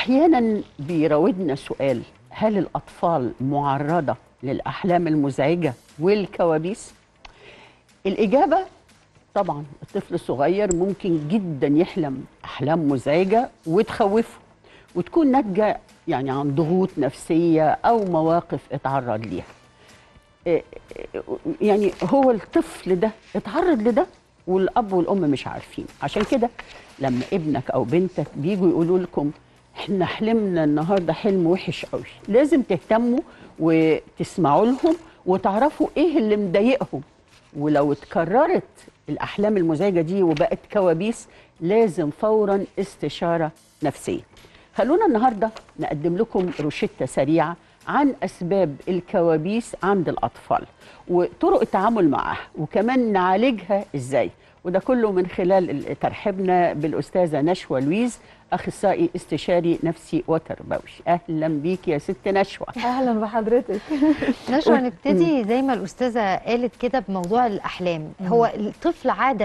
احيانا بيراودنا سؤال هل الاطفال معرضه للاحلام المزعجه والكوابيس الاجابه طبعا الطفل الصغير ممكن جدا يحلم احلام مزعجه وتخوفه وتكون ناتجه يعني عن ضغوط نفسيه او مواقف اتعرض ليها إيه إيه يعني هو الطفل ده اتعرض لده والاب والام مش عارفين عشان كده لما ابنك او بنتك بيجوا يقولوا لكم احنا حلمنا النهارده حلم وحش قوي لازم تهتموا وتسمعوا لهم وتعرفوا ايه اللي مضايقهم ولو اتكررت الاحلام المزعجه دي وبقت كوابيس لازم فورا استشاره نفسيه خلونا النهارده نقدم لكم روشته سريعه عن اسباب الكوابيس عند الاطفال وطرق التعامل معها وكمان نعالجها ازاي وده كله من خلال ترحيبنا بالاستاذه نشوى لويز اخصائي استشاري نفسي وتربوي اهلا بيك يا ست نشوى اهلا بحضرتك نشوى نبتدي زي ما الاستاذه قالت كده بموضوع الاحلام هو الطفل عاده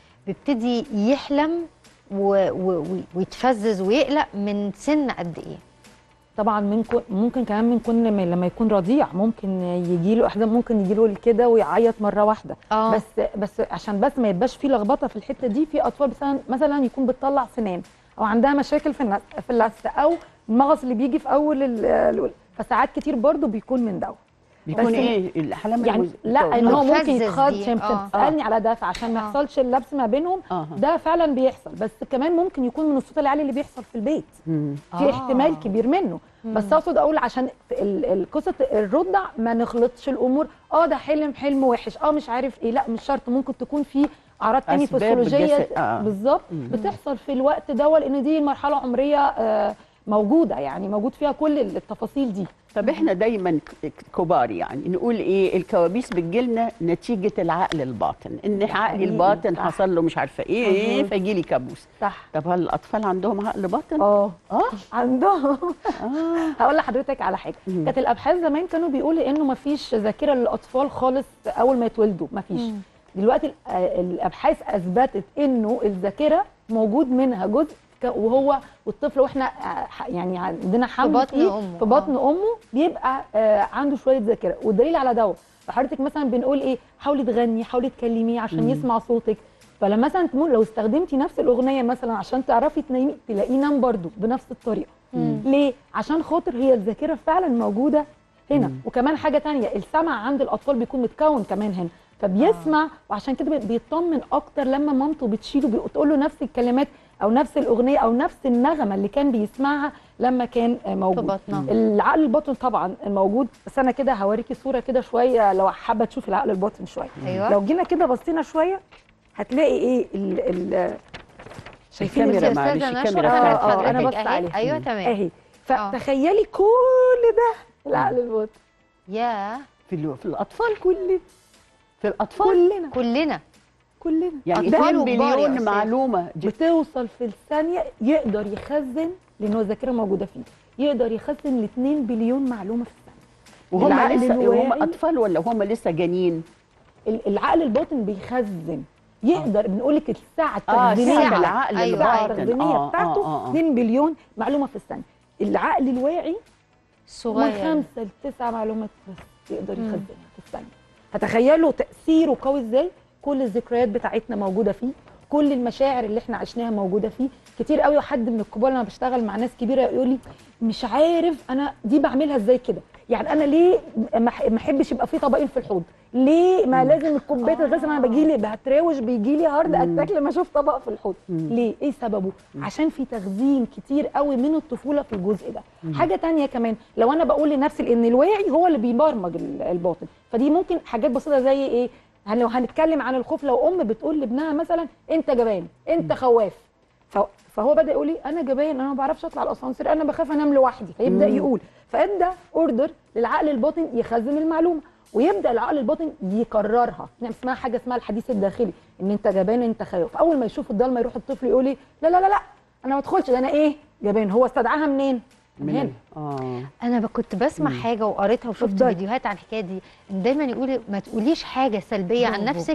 بيبتدي يحلم و... و... ويتفزز ويقلق من سن قد ايه طبعا من كو- ممكن كمان من كون لما لما يكون رضيع ممكن يجي له احلام ممكن يجي له كده ويعيط مره واحده اه بس بس عشان بس ما يبقاش في لخبطه في الحته دي في اطفال مثلا مثلا يكون بتطلع سنان او عندها مشاكل في النس في اللثه او المغص اللي بيجي في اول ال- ال- فساعات كتير برضو بيكون من ده بيكون بس- ايه الاحلام يعني المز- لا ان هو ممكن متفزز يتخض دي، عشان آه. بتسالني على ده فعشان ما آه. يحصلش اللبس ما بينهم آه. ده فعلا بيحصل بس كمان ممكن يكون من الصوت العالي اللي بيحصل في البيت مم. في آه. احتمال كبير منه بس اقصد اقول عشان ال- ال- قصه الرضع ما نخلطش الامور اه ده حلم حلم وحش اه مش عارف ايه لا مش شرط ممكن تكون في اعراض تاني أسباب فسيولوجيه جسد- آه. بالظبط بتحصل في الوقت ده لان دي مرحله عمريه آه، موجوده يعني موجود فيها كل التفاصيل دي طب احنا دايما ك- كبار يعني نقول ايه الكوابيس بتجيلنا نتيجه العقل الباطن ان عقلي حقيقي، الباطن صح. حصل له مش عارفه ايه ايه مظبوط. فيجي لي كابوس صح طب هل الاطفال عندهم عقل باطن اه اه عندهم اه هقول لحضرتك على حاجه مم. كانت الابحاث زمان كانوا بيقولوا انه ما فيش ذاكره للاطفال خالص اول ما يتولدوا ما فيش مم. دلوقتي ال- آه، الابحاث اثبتت انه الذاكره موجود منها جزء ك- وهو والطفل واحنا آه، ح- يعني عندنا حمل بطن فيه أمه، في بطن امه بيبقى آه، عنده شويه ذاكره والدليل على ده فحضرتك مثلا بنقول ايه حاولي تغني حاولي تكلميه عشان مم. يسمع صوتك فلما مثلا تكون لو استخدمتي نفس الاغنيه مثلا عشان تعرفي تنامي تلاقيه نام برضه بنفس الطريقه مم. ليه عشان خاطر هي الذاكره فعلا موجوده هنا مم. وكمان حاجه تانية السمع عند الاطفال بيكون متكون كمان هنا فبيسمع وعشان كده بيطمن اكتر لما مامته بتشيله بتقول له نفس الكلمات او نفس الاغنيه او نفس النغمه اللي كان بيسمعها لما كان آه، في موجود بطنها العقل الباطن طبعا موجود بس انا كده هوريكي صوره كده شويه لو حابه تشوفي العقل الباطن شويه ايوه لو جينا كده بصينا شويه هتلاقي ايه ال ال شايفين الكاميرا يا معلش أستاذة الكاميرا نشوى بتاعت آه، آه، حضرتك. أنا بص أهي. عليها. ايوه تمام اهي فتخيلي كل ده العقل الباطن يا في ال- في الاطفال كل في الاطفال كلنا كلنا كلنا يعني أطفال 2 وكبار يا بليون أستاذ. معلومه دي بتوصل في الثانيه يقدر يخزن لان هو الذاكره موجوده فيه يقدر يخزن ل 2 بليون معلومه في الثانيه وهم العقل لسه الواعي- هم اطفال ولا هم لسه جنين ال- العقل الباطن بيخزن يقدر بنقول لك الساعه اه التخزينيه ساعة ساعة. العقل أيوة، الساعه الباطن التخزينيه آه، بتاعته آه، آه. 2 بليون معلومه في الثانيه العقل الواعي من صغير خمسه لتسع معلومات بس يقدر مم. يخزنها في الثانيه فتخيلوا تاثيره قوي ازاي كل الذكريات بتاعتنا موجوده فيه كل المشاعر اللي احنا عشناها موجوده فيه كتير قوي حد من الكبار لما بشتغل مع ناس كبيره يقول لي مش عارف انا دي بعملها ازاي كده يعني انا ليه ما أح- ما احبش يبقى في طبقين في الحوض ليه ما لازم الكوبايه الغسل انا باجي لي بتراوش بيجي لي هارد اتاك لما اشوف طبق في الحوض ليه ايه سببه عشان في تخزين كتير قوي من الطفوله في الجزء ده حاجه تانية كمان لو انا بقول لنفسي ان الواعي هو اللي بيبرمج ال- الباطن فدي ممكن حاجات بسيطه زي ايه هن- لو هنتكلم عن الخوف لو ام بتقول لابنها مثلا انت جبان انت خواف ف- فهو بدا يقول لي انا جبان انا ما بعرفش اطلع الاسانسير انا بخاف انام لوحدي فيبدا مم. يقول فادى اوردر للعقل الباطن يخزن المعلومه ويبدا العقل الباطن يكررها يعني اسمها حاجه اسمها الحديث الداخلي ان انت جبان انت خايف اول ما يشوف الضلمه يروح الطفل يقول لي لا لا لا لا انا ما ادخلش ده انا ايه جبان هو استدعاها منين من هنا اه انا ب- كنت بسمع مم. حاجه وقريتها وشفت اتفضلي. فيديوهات عن الحكايه دي ان دايما يقولوا ما تقوليش حاجه سلبيه عن برافو. نفسك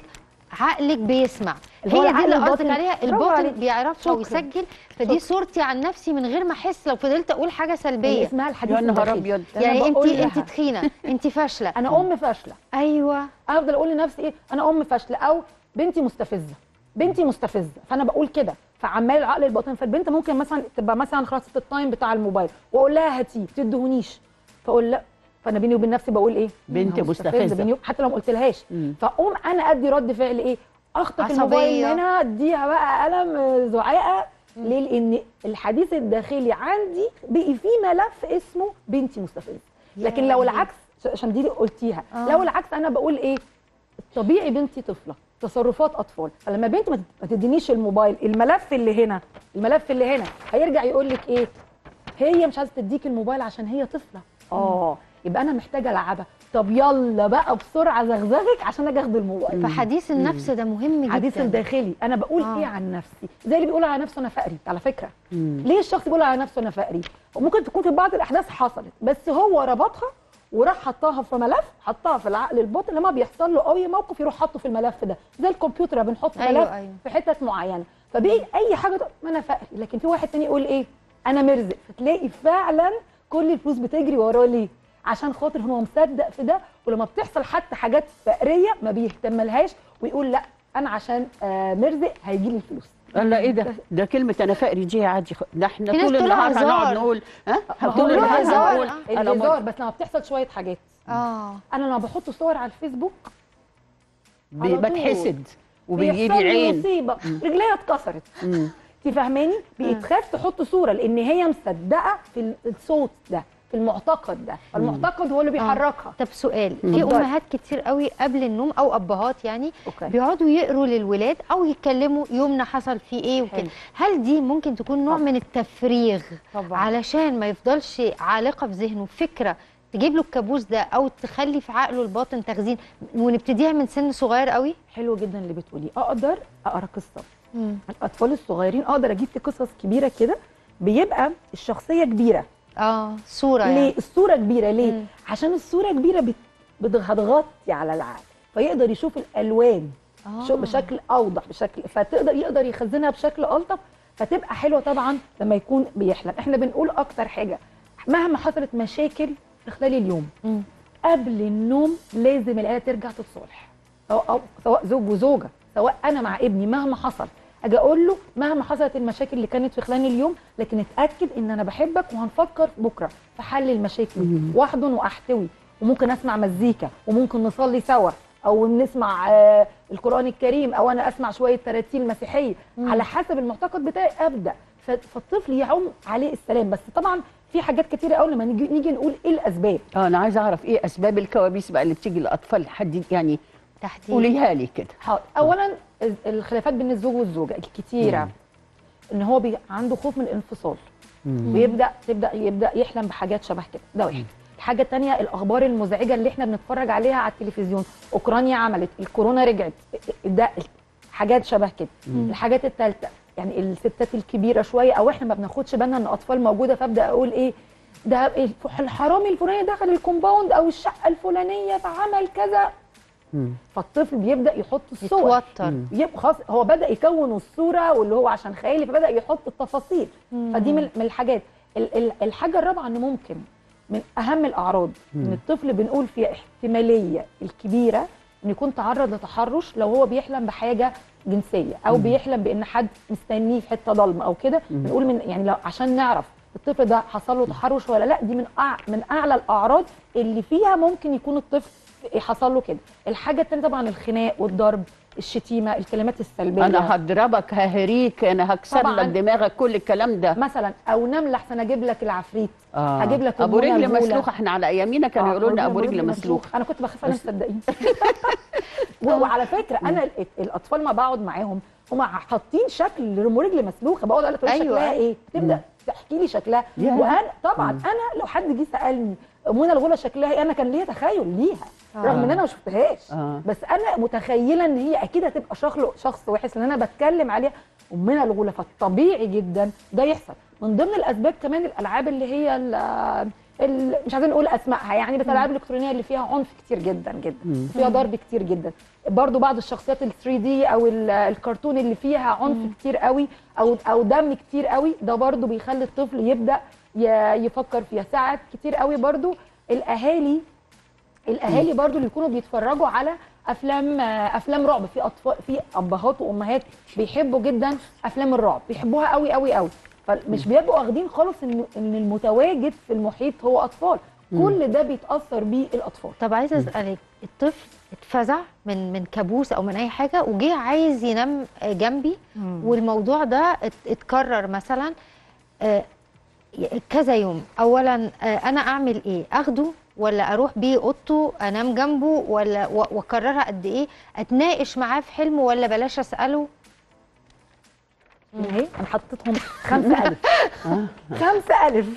عقلك بيسمع اللي هو هي دي العقل اللي قصدك الباطن. عليها برافو الباطن عليك. بيعرفها شكراً. ويسجل فدي شكراً. صورتي عن نفسي من غير ما احس لو فضلت اقول حاجه اللي سلبيه اسمها الحديث يا نهار الداخلي. أبيض. أنا يعني انت بقول انت لها، تخينه انت فاشله انا ام فاشله ايوه انا افضل اقول لنفسي ايه انا ام فاشله او بنتي مستفزه بنتي مستفزه فانا بقول كده فعمال العقل الباطن فالبنت ممكن مثلا تبقى مثلا خلصت التايم بتاع الموبايل واقول لها هاتيه ما تدهونيش فاقول لا فانا بيني وبين نفسي بقول ايه بنت أنا مستفزة. بيني وب- حتى لو ما قلتلهاش مم. فاقوم انا ادي رد فعل ايه اخطف عصبية. الموبايل منها اديها بقى قلم آه، زعاقه ليه لان الحديث الداخلي عندي بقي فيه ملف اسمه بنتي مستفزه لكن لو يعني. العكس عشان دي اللي قلتيها آه. لو العكس انا بقول ايه الطبيعي بنتي طفله تصرفات اطفال فلما بنت ما تد- ما تدينيش الموبايل الملف اللي هنا الملف اللي هنا هيرجع يقول لك ايه هي مش عايزه تديك الموبايل عشان هي طفله اه يبقى انا محتاجه العبها طب يلا بقى بسرعه زغزغك عشان اجي اخد الموبايل فحديث النفس ده مهم جدا حديث الداخلي انا بقول آه. ايه عن نفسي زي اللي بيقول على نفسه انا فقري على فكره مم. ليه الشخص بيقول على نفسه انا فقري وممكن تكون في بعض الاحداث حصلت بس هو ربطها وراح حطها في ملف حطها في العقل الباطن لما بيحصل له اي موقف يروح حاطه في الملف ده زي الكمبيوتر بنحط أيوة، ملف أيوة. في حتت معينه فبقي اي حاجه تق- ما انا فقري لكن في واحد تاني يقول ايه انا مرزق فتلاقي فعلا كل الفلوس بتجري وراه ليه عشان خاطر هو مصدق في ده ولما بتحصل حتى حاجات فقريه ما بيهتملهاش ويقول لا انا عشان آه مرزق هيجي لي الفلوس لا ايه ده ده كلمه انا فقري دي عادي خ- ده احنا في ناس طول تقولها النهار هنقعد هزار. نقول ها ما هو طول له النهار هزار، هنقول انا الهزار مر- بس لما بتحصل شويه حاجات اه انا لما بحط صور على الفيسبوك بي- على طول. بتحسد وبيجي بيحصل لي لي عين مصيبه رجليها اتكسرت مم. انت فاهماني بتخاف تحط صوره لان هي مصدقه في ال- الصوت ده في المعتقد ده فالمعتقد هو اللي بيحركها طب سؤال في اتفضلي. امهات كتير قوي قبل النوم او ابهات يعني أوكي. بيقعدوا يقروا للولاد او يتكلموا يومنا حصل فيه ايه وكده حلو. هل دي ممكن تكون نوع طبعا. من التفريغ طبعا. علشان ما يفضلش عالقه في ذهنه فكره تجيب له الكابوس ده او تخلي في عقله الباطن تخزين ونبتديها من سن صغير قوي حلو جدا اللي بتقوليه اقدر اقرا قصه الاطفال الصغيرين اقدر اجيب في قصص كبيره كده بيبقى الشخصيه كبيره اه صوره ليه يعني الصوره كبيره ليه مم. عشان الصوره كبيره بت... بت- هتغطي على العقل فيقدر يشوف الالوان آه. شو بشكل اوضح بشكل فتقدر يقدر يخزنها بشكل الطف فتبقى حلوه طبعا لما يكون بيحلم احنا بنقول اكتر حاجه مهما حصلت مشاكل في خلال اليوم مم. قبل النوم لازم العيله ترجع تتصالح أو, أو سواء زوج وزوجه سواء انا مع ابني مهما حصل اجي اقول له مهما حصلت المشاكل اللي كانت في خلال اليوم لكن اتاكد ان انا بحبك وهنفكر بكره في حل المشاكل واحضن واحتوي وممكن اسمع مزيكا وممكن نصلي سوا او نسمع آه القران الكريم او انا اسمع شويه تراتيل مسيحيه على حسب المعتقد بتاعي ابدا ف- فالطفل يعم عليه السلام بس طبعا في حاجات كتيره قوي لما نيجي نيجي نقول ايه الاسباب اه انا عايزه اعرف ايه اسباب الكوابيس بقى اللي بتيجي للاطفال حد يعني تحديد قوليها لي كده حاضر اولا الز- الخلافات بين الزوج والزوجه الكتيره ان هو بي عنده خوف من الانفصال ويبدا تبدا يبدا يحلم بحاجات شبه كده ده واحد الحاجه الثانيه الاخبار المزعجه اللي احنا بنتفرج عليها على التلفزيون اوكرانيا عملت الكورونا رجعت ده حاجات شبه كده الحاجات الثالثه يعني الستات الكبيره شويه او احنا ما بناخدش بالنا ان اطفال موجوده فابدا اقول ايه ده الف- الحرامي الفلاني دخل الكومباوند او الشقه الفلانيه فعمل كذا مم. فالطفل بيبدا يحط الصور يتوتر يبقى خلاص هو بدا يكون الصوره واللي هو عشان خيالي فبدا يحط التفاصيل فدي من من الحاجات ال- ال- الحاجه الرابعه ان ممكن من اهم الاعراض ان الطفل بنقول فيها احتماليه الكبيره ان يكون تعرض لتحرش لو هو بيحلم بحاجه جنسيه او بيحلم بان حد مستنيه في حته ضلمه او كده بنقول من يعني لو عشان نعرف الطفل ده حصل له تحرش ولا لا دي من أع من اعلى الاعراض اللي فيها ممكن يكون الطفل حصل له كده الحاجه الثانيه طبعا الخناق والضرب الشتيمه الكلمات السلبيه انا هضربك ههريك انا هكسر طبعاً. لك دماغك كل الكلام ده مثلا او نمله احسن اجيب لك العفريت آه. هجيب لك ابو المنى رجل الأولى. مسلوخه احنا على ايامينا كانوا آه، يقولوا لنا ابو رجل مسلوخ انا كنت بخاف انا صدقيني و- وعلى فكره انا ال- الاطفال ما بقعد معاهم هم حاطين شكل لام رجل مسلوخه بقعد اقول لها طب أيوة. شكلها ايه تبدا تحكي لي شكلها ياه. وانا طبعا انا لو حد جه سالني منى الغولة شكلها ايه انا كان ليا تخيل ليها رغم ان انا ما شفتهاش آه. بس انا متخيله ان هي اكيد هتبقى شخص شخص وحش لان انا بتكلم عليها ومنى الغولة فالطبيعي جدا ده يحصل من ضمن الاسباب كمان الالعاب اللي هي ال- ال- مش عايزين نقول اسمائها يعني بس الالعاب الالكترونيه اللي فيها عنف كتير جدا جدا فيها ضرب كتير جدا برضو بعض الشخصيات ال 3 دي او ال- الكرتون اللي فيها عنف كتير قوي او او دم كتير قوي ده برضو بيخلي الطفل يبدا ي- يفكر فيها ساعات كتير قوي برضو الاهالي الاهالي برضو اللي يكونوا بيتفرجوا على افلام افلام رعب في اطفال في ابهات وامهات بيحبوا جدا افلام الرعب بيحبوها قوي قوي قوي فمش بيبقوا واخدين خالص ان ان المتواجد في المحيط هو اطفال كل ده بيتاثر بيه الاطفال طب عايزه اسالك الطفل اتفزع من من كابوس او من اي حاجه وجه عايز ينام آه، جنبي والموضوع ده ات- اتكرر مثلا آه، ي- كذا يوم اولا آه، انا اعمل ايه اخده ولا اروح بيه اوضته انام جنبه ولا و- واكررها قد ايه اتناقش معاه في حلمه ولا بلاش اساله اهي انا حطيتهم خمسة ألف خمسة ألف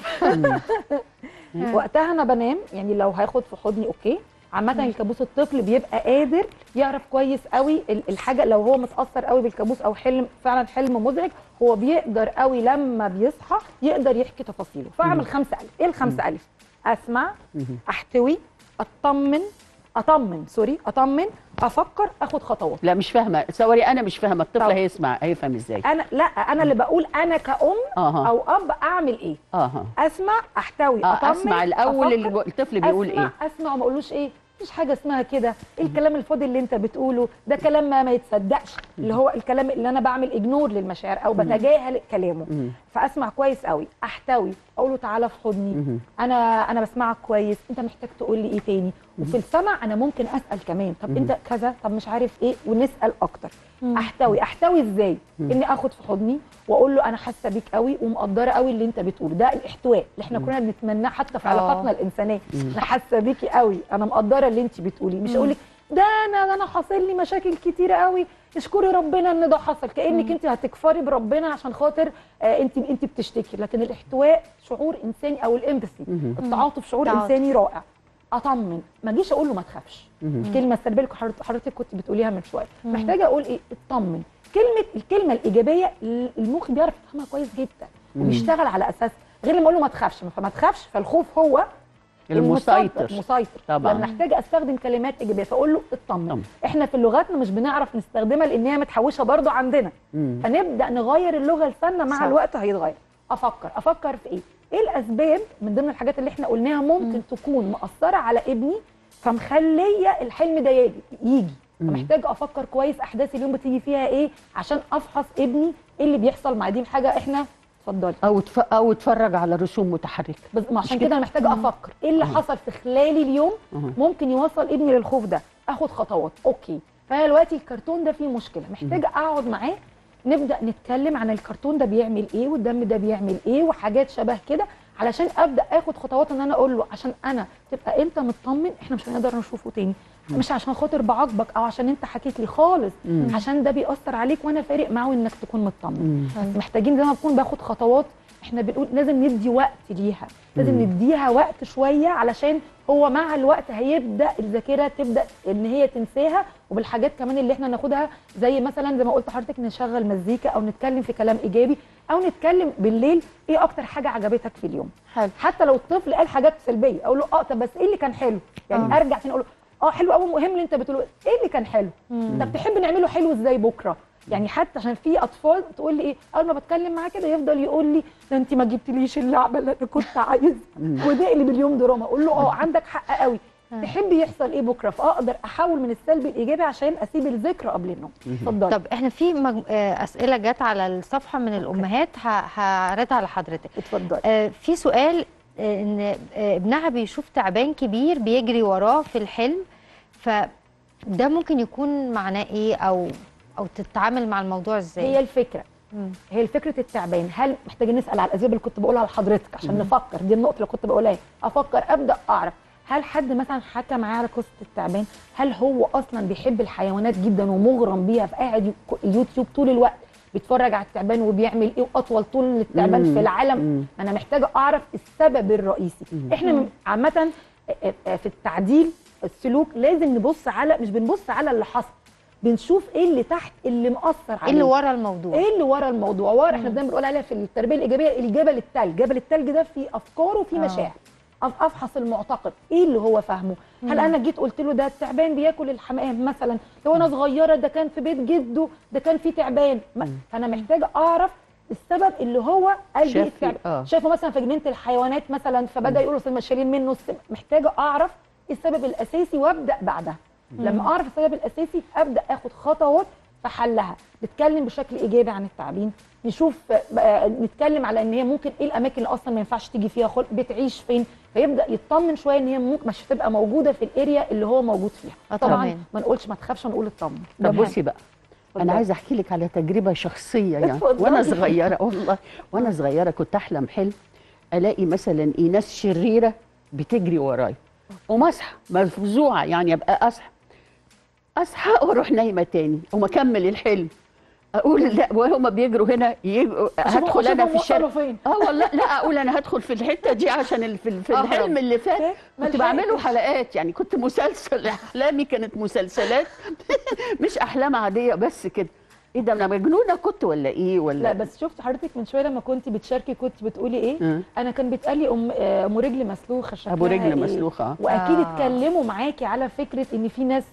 وقتها أنا بنام يعني لو هاخد في حضني أوكي عامة الكابوس الطفل بيبقى قادر يعرف كويس قوي ال- الحاجة لو هو متأثر قوي بالكابوس أو حلم فعلا حلم مزعج هو بيقدر قوي لما بيصحى يقدر يحكي تفاصيله فأعمل خمسة ألف إيه الخمسة ألف؟ أسمع أحتوي أطمن أطمن سوري أطمن أفكر أخد خطوات لا مش فاهمه سوري انا مش فاهمه الطفل طب. هيسمع هيفهم ازاي انا لا انا اللي بقول انا كأم اها. او اب اعمل ايه اها اسمع احتوي اه اطمن اسمع الاول أفكر، اللي الطفل بيقول اسمع ايه اسمع وما اقولوش ايه مفيش حاجه اسمها كده ايه الكلام الفاضي اللي انت بتقوله ده كلام ما, ما يتصدقش اللي هو الكلام اللي انا بعمل اجنور للمشاعر او بتجاهل كلامه فاسمع كويس قوي احتوي اقول له تعالى في حضني انا انا بسمعك كويس انت محتاج تقول لي ايه تاني وفي السمع انا ممكن اسال كمان طب انت كذا طب مش عارف ايه ونسال اكتر احتوي احتوي ازاي اني اخد في حضني واقول له انا حاسه بيك قوي ومقدره قوي اللي انت بتقوله ده الاحتواء اللي احنا كنا بنتمناه حتى في آه. علاقاتنا الانسانيه انا حاسه بيكي قوي انا مقدره اللي انت بتقوليه مش اقول لك ده انا ده انا حاصل لي مشاكل كتيره قوي اشكري ربنا ان ده حصل كانك انت هتكفري بربنا عشان خاطر آه انت انت بتشتكي لكن الاحتواء شعور انساني او الامباثي التعاطف شعور تعاطف. انساني رائع اطمن ما اجيش اقول له ما تخافش الكلمه السلبيه اللي حضرتك- حضرتك كنت بتقوليها من شويه محتاجه اقول ايه اطمن كلمه الكلمه الايجابيه المخ بيعرف يفهمها كويس جدا وبيشتغل على اساس غير لما اقول له ما تخافش فما تخافش فالخوف هو المسيطر مسيطر طبعاً. لما محتاجه استخدم كلمات ايجابيه فاقول له اطمن طبعاً. احنا في لغتنا مش بنعرف نستخدمها لان هي متحوشه برضو عندنا فنبدا نغير اللغه لساننا مع صح. الوقت هيتغير افكر افكر في ايه ايه الاسباب من ضمن الحاجات اللي احنا قلناها ممكن تكون مأثره على ابني فمخليه الحلم ده يجي يجي فمحتاج افكر كويس احداث اليوم بتيجي فيها ايه عشان افحص ابني ايه اللي بيحصل مع دي حاجه احنا اتفضلي او تف... او اتفرج على رسوم متحركه بس ما عشان كده؟ كده انا محتاجه افكر ايه اللي حصل في خلال اليوم مه. ممكن يوصل ابني للخوف ده اخد خطوات اوكي فانا دلوقتي الكرتون ده فيه مشكله محتاجه اقعد معاه نبدا نتكلم عن الكرتون ده بيعمل ايه والدم ده بيعمل ايه وحاجات شبه كده علشان ابدا اخد خطوات ان انا اقول له عشان انا تبقى انت مطمن احنا مش هنقدر نشوفه تاني مش عشان خاطر بعاقبك او عشان انت حكيت لي خالص عشان ده بيأثر عليك وانا فارق معاه انك تكون مطمن محتاجين زي ما بكون باخد خطوات احنا بنقول لازم ندي وقت ليها لازم نديها وقت شويه علشان هو مع الوقت هيبدا الذاكره تبدا ان هي تنساها وبالحاجات كمان اللي احنا ناخدها زي مثلا زي ما قلت لحضرتك نشغل مزيكا او نتكلم في كلام ايجابي او نتكلم بالليل ايه اكتر حاجه عجبتك في اليوم حلو حتى لو الطفل قال حاجات سلبيه اقول له اه طب بس ايه اللي كان حلو يعني آه. ارجع تاني اقول له اه حلو قوي مهم اللي انت بتقوله ايه اللي كان حلو طب تحب نعمله حلو ازاي بكره يعني حتى عشان في اطفال تقول لي ايه اول ما بتكلم معاه كده يفضل يقول لي ده انت ما جبتليش اللعبه اللي انا كنت عايزها وده اللي مليون دراما اقول له اه عندك حق قوي تحب يحصل ايه بكره فاقدر احول من السلبي الايجابي عشان اسيب الذكرى قبل النوم اتفضلي طب احنا في مج... آه، اسئله جت على الصفحه من الامهات ه- هعرضها لحضرتك اتفضلي آه، في سؤال آه، ان آه، ابنها بيشوف تعبان كبير بيجري وراه في الحلم فده ممكن يكون معناه ايه او او تتعامل مع الموضوع ازاي هي الفكره مم. هي فكره التعبان هل محتاجين نسال على الاسباب اللي كنت بقولها لحضرتك عشان نفكر دي النقطه اللي كنت بقولها افكر ابدا اعرف هل حد مثلا حكى معايا على قصه التعبان هل هو اصلا بيحب الحيوانات جدا ومغرم بيها فقاعد يك- اليوتيوب طول الوقت بيتفرج على التعبان وبيعمل ايه واطول طول للتعبان مم. في العالم مم. انا محتاجه اعرف السبب الرئيسي احنا م- عامه آه، آه، في التعديل السلوك لازم نبص على مش بنبص على اللي حصل بنشوف ايه اللي تحت اللي مأثر عليه ايه اللي ورا الموضوع ايه اللي ورا الموضوع ورا احنا دايما بنقول عليها في التربيه الايجابيه الجبل التلج جبل التلج ده فيه افكار وفيه آه. مشاعر أف- افحص المعتقد ايه اللي هو فاهمه هل انا جيت قلت له ده التعبان بياكل الحمام مثلا لو انا صغيره ده كان في بيت جده ده كان في تعبان ما- فانا محتاجه اعرف السبب اللي هو قال بيه شاف فيه، التعبان آه. شايفه مثلا في جنينه الحيوانات مثلا فبدا يقولوا أصل شايلين منه السم محتاجه اعرف إيه السبب الاساسي وابدا بعدها لما اعرف السبب الاساسي ابدا اخد خطوات في حلها نتكلم بشكل ايجابي عن التعبين نشوف بقى نتكلم على ان هي ممكن ايه الاماكن اللي اصلا ما ينفعش تيجي فيها خلق بتعيش فين فيبدا يطمن شويه ان هي ممكن مش هتبقى موجوده في الاريا اللي هو موجود فيها آه طبعا طبعاً. ما نقولش ما تخافش ونقول اطمن ده طب مهم. بصي بقى اتفضلي. انا عايزه احكي لك على تجربه شخصيه يعني اتفضلي. وانا صغيره والله وانا صغيره كنت احلم حلم الاقي مثلا ايه ناس شريره بتجري ورايا وما اصحى مفزوعه يعني ابقى اصحى اصحى واروح نايمه تاني وما اكمل الحلم اقول لا وهم بيجروا هنا يجروا هدخل انا في أشوفهم الشارع وصلوا فين اه والله لا اقول انا هدخل في الحته دي عشان ال- في ال- في أهرب. الحلم اللي فات ما كنت لحقتش. بعمله حلقات يعني كنت مسلسل احلامي كانت مسلسلات مش احلام عاديه بس كده ايه ده انا مجنونه كنت ولا ايه ولا لا بس شفت حضرتك من شويه لما كنت بتشاركي كنت بتقولي ايه مم. انا كان بيتقال لي ام آه، ام رجل مسلوخه شكلها ابو رجل إيه؟ مسلوخه آه. واكيد آه. اتكلموا معاكي على فكره ان في ناس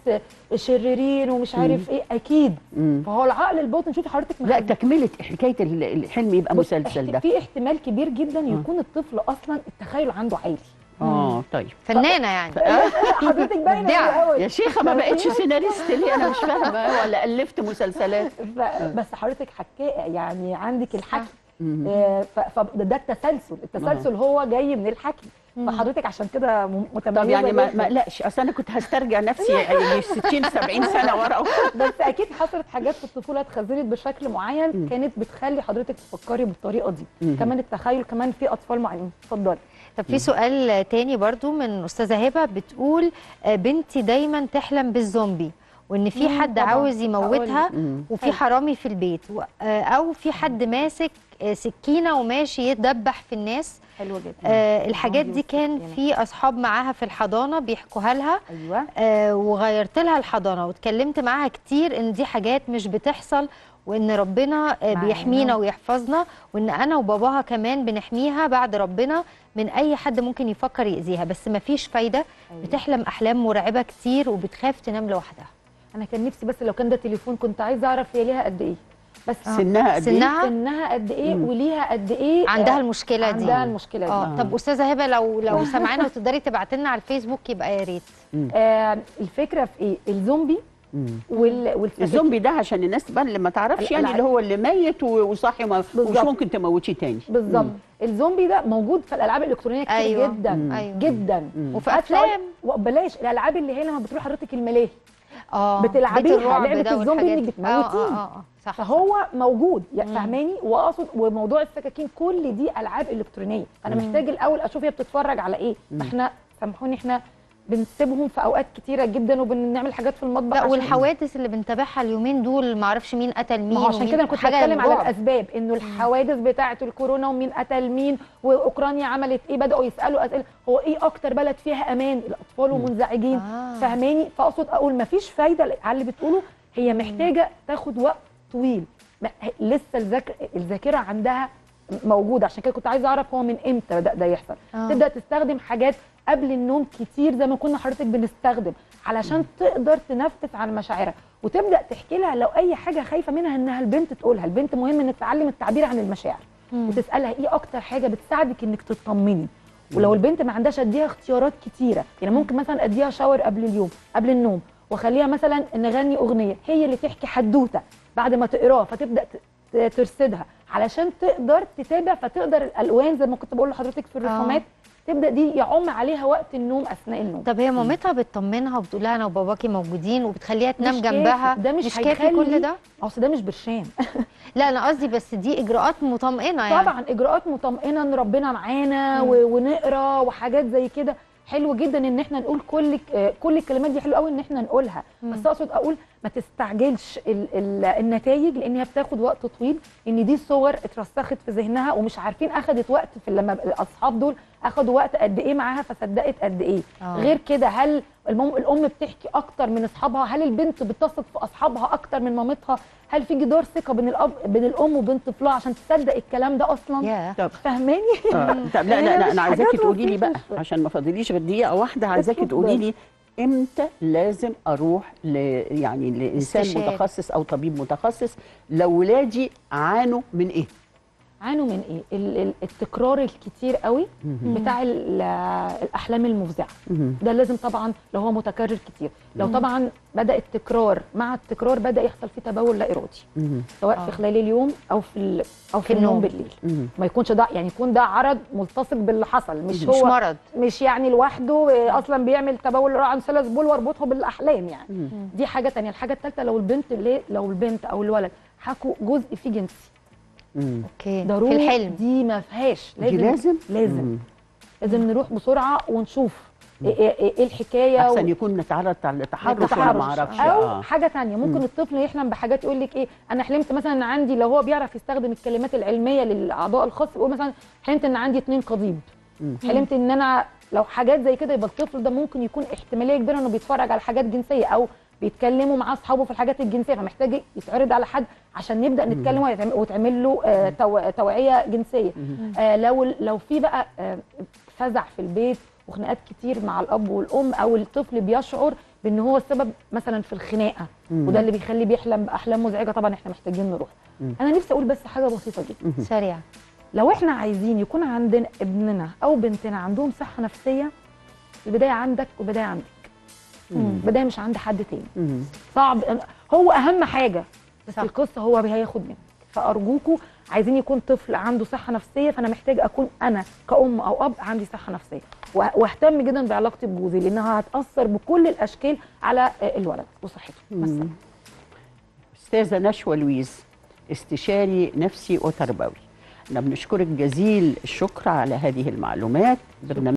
شريرين ومش عارف ايه اكيد مم. فهو العقل الباطن شوفي حضرتك لا مخبي- تكمله حكايه ال- الحلم يبقى بص، مسلسل احت- ده في احتمال كبير جدا يكون الطفل اصلا التخيل عنده عالي اه طيب فنانه يعني حضرتك باينه مبدعة. أوي قوي. يا شيخه ما بقتش سيناريست ليه انا مش فاهمه ولا الفت مسلسلات ف- بس حضرتك حكاء يعني عندك الحكي مم. آه، ف- فده ده التسلسل التسلسل هو جاي من الحكي فحضرتك عشان كده م- متميزه طب يعني ما جداً. ما اقلقش اصل انا كنت هسترجع نفسي يعني 60 70 سنه ورا بس اكيد حصلت حاجات في الطفوله اتخزنت بشكل معين كانت بتخلي حضرتك تفكري بالطريقه دي مم. كمان التخيل كمان في اطفال معينين اتفضلي طب في سؤال تاني برضو من استاذه هبه بتقول آه، بنتي دايما تحلم بالزومبي وان في مم، حد طبعاً. عاوز يموتها مم. وفي حرامي في البيت و- آه، او في حد ماسك آه، سكينه وماشي يدبح في الناس حلوه جدا آه، الحاجات الزومبي دي كان والسكينة. في اصحاب معاها في الحضانه بيحكوها لها ايوه آه، وغيرت لها الحضانه واتكلمت معاها كتير ان دي حاجات مش بتحصل وان ربنا آه، معانا. بيحمينا ويحفظنا وان انا وباباها كمان بنحميها بعد ربنا من اي حد ممكن يفكر يأذيها بس مفيش فايده أيوة. بتحلم احلام مرعبه كتير وبتخاف تنام لوحدها انا كان نفسي بس لو كان ده تليفون كنت عايزه اعرف هي ليها قد ايه بس سنها قد ايه سنها سنها قد ايه مم. وليها قد ايه عندها آه، المشكله دي عندها المشكله دي اه طب استاذه هبه لو لو سمعانا وتقدري تبعت لنا على الفيسبوك يبقى يا ريت آه الفكره في ايه الزومبي مم. وال والسكاكين. الزومبي ده عشان الناس تبان اللي ما تعرفش لا، يعني لا. اللي هو اللي ميت و- وصاحي وما- ومش بالظبط. ممكن تموتيه تاني بالظبط الزومبي ده موجود في الالعاب الالكترونيه كتير أيوة. جدا مم. أيوة. جدا وفي حتى افلام بلاش الالعاب اللي هي لما بتروح حضرتك الملاهي اه بتلعبيها، بيت الرعب لعبة ده الزومبي والحاجات إنك دي. اه بتموتيه. اه اه آه، صح فهو موجود يعني مم. فاهماني واقصد وموضوع السكاكين كل دي العاب الكترونيه انا محتاج الاول اشوف هي بتتفرج على ايه ما احنا سامحوني احنا بنسيبهم في اوقات كتيره جدا وبنعمل حاجات في المطبخ لا عشان- والحوادث اللي بنتابعها اليومين دول ما اعرفش مين قتل مين ما هو عشان ومين- كده انا كنت حاجة بتكلم على رعب. الاسباب انه الحوادث بتاعه الكورونا ومين قتل مين واوكرانيا عملت ايه بداوا يسالوا اسئله هو ايه اكتر بلد فيها امان الاطفال ومنزعجين آه. فاهماني فاقصد اقول ما فيش فايده على اللي بتقوله هي محتاجه تاخد وقت طويل ما- لسه الذاكره الذاكره عندها موجوده عشان كده كنت عايزه اعرف هو من امتى بدا ده يحصل آه. تبدا تستخدم حاجات قبل النوم كتير زي ما كنا حضرتك بنستخدم علشان تقدر تنفس عن مشاعرها وتبدا تحكي لها لو اي حاجه خايفه منها انها البنت تقولها البنت مهم انك تتعلم التعبير عن المشاعر مم. وتسالها ايه اكتر حاجه بتساعدك انك تطمني ولو البنت ما عندهاش اديها اختيارات كتيره يعني ممكن مثلا اديها شاور قبل اليوم قبل النوم واخليها مثلا نغني اغنيه هي اللي تحكي حدوته بعد ما تقراها فتبدا ت- ت- ترصدها علشان تقدر تتابع فتقدر الالوان زي ما كنت بقول لحضرتك في الرسومات تبدا دي يعم عليها وقت النوم اثناء النوم طب هي مامتها بتطمنها وبتقول لها انا وباباكي موجودين وبتخليها تنام مش جنبها كافي. ده مش, كافي هيخلي- كل ده اصل ده مش برشام لا انا قصدي بس دي اجراءات مطمئنه يعني طبعا اجراءات مطمئنه ان ربنا معانا و- ونقرا وحاجات زي كده حلو جدا ان احنا نقول كل آه، كل الكلمات دي حلو قوي ان احنا نقولها بس اقصد اقول ما تستعجلش ال ال النتائج لان هي بتاخد وقت طويل ان دي صور اترسخت في ذهنها ومش عارفين اخدت وقت في لما الاصحاب دول اخدوا وقت قد ايه معاها فصدقت قد ايه آه. غير كده هل المم الام بتحكي اكتر من اصحابها هل البنت بتثق في اصحابها اكتر من مامتها هل في جدار ثقه بين الاب بين الام وبين طفلها عشان تصدق الكلام ده اصلا يا طب فاهماني آه. طب لا لا لا مش انا عايزاكي حاجات تقولي لي بقى لطيفة. عشان ما فاضليش غير دقيقه واحده عايزاكي اتفضل. تقولي لي امتى لازم اروح ل يعني لانسان استشاري. متخصص او طبيب متخصص لو ولادي عانوا من ايه؟ عانوا من ايه ال- ال- التكرار الكتير قوي بتاع ال- الاحلام المفزعه مهم. ده لازم طبعا لو هو متكرر كتير لو طبعا بدا التكرار مع التكرار بدا يحصل فيه تبول لا ارادي مهم. سواء آه. في خلال اليوم او في ال- او في, في النوم النوم. بالليل مهم. ما يكونش ده يعني يكون ده عرض ملتصق باللي حصل مش مش هو مرض مش يعني لوحده آه، اصلا بيعمل تبول عن ثلاث بول واربطه بالاحلام يعني مم. دي حاجه تانية الحاجه الثالثه لو البنت ليه لو البنت او الولد حكوا جزء فيه جنسي مم. اوكي ضروري في الحلم دي ما فيهاش دي لازم؟ لازم مم. لازم نروح بسرعه ونشوف ايه إيه- إيه الحكايه احسن يكون نتعرض لتحرش ولا التحرش. ما اعرفش او اه حاجه تانية ممكن مم. الطفل يحلم بحاجات يقول لك ايه انا حلمت مثلا ان عندي لو هو بيعرف يستخدم الكلمات العلميه للاعضاء الخاص يقول مثلا حلمت ان عندي اتنين قضيب مم. حلمت ان انا لو حاجات زي كده يبقى الطفل ده ممكن يكون احتماليه كبيره انه بيتفرج على حاجات جنسيه او بيتكلموا مع اصحابه في الحاجات الجنسيه فمحتاج يتعرض على حد عشان نبدا نتكلم ويتعمل- وتعمل له آه، تو- توعيه جنسيه آه، لو لو في بقى آه، فزع في البيت وخناقات كتير مع الاب والام او الطفل بيشعر بان هو السبب مثلا في الخناقه مم. وده اللي بيخليه بيحلم باحلام مزعجه طبعا احنا محتاجين نروح مم. انا نفسي اقول بس حاجه بسيطه جدا سريع لو احنا عايزين يكون عندنا ابننا او بنتنا عندهم صحه نفسيه البدايه عندك والبدايه عندك مم. البدايه مش عند حد تاني مم. صعب هو اهم حاجه بس صح. القصه هو هياخد منك فارجوكوا عايزين يكون طفل عنده صحه نفسيه فانا محتاج اكون انا كأم او اب عندي صحه نفسيه وه- واهتم جدا بعلاقتي بجوزي لانها هتاثر بكل الاشكال على آه، الولد وصحته بس مم. استاذه نشوى لويز استشاري نفسي وتربوي احنا بنشكرك جزيل الشكر على هذه المعلومات برنامج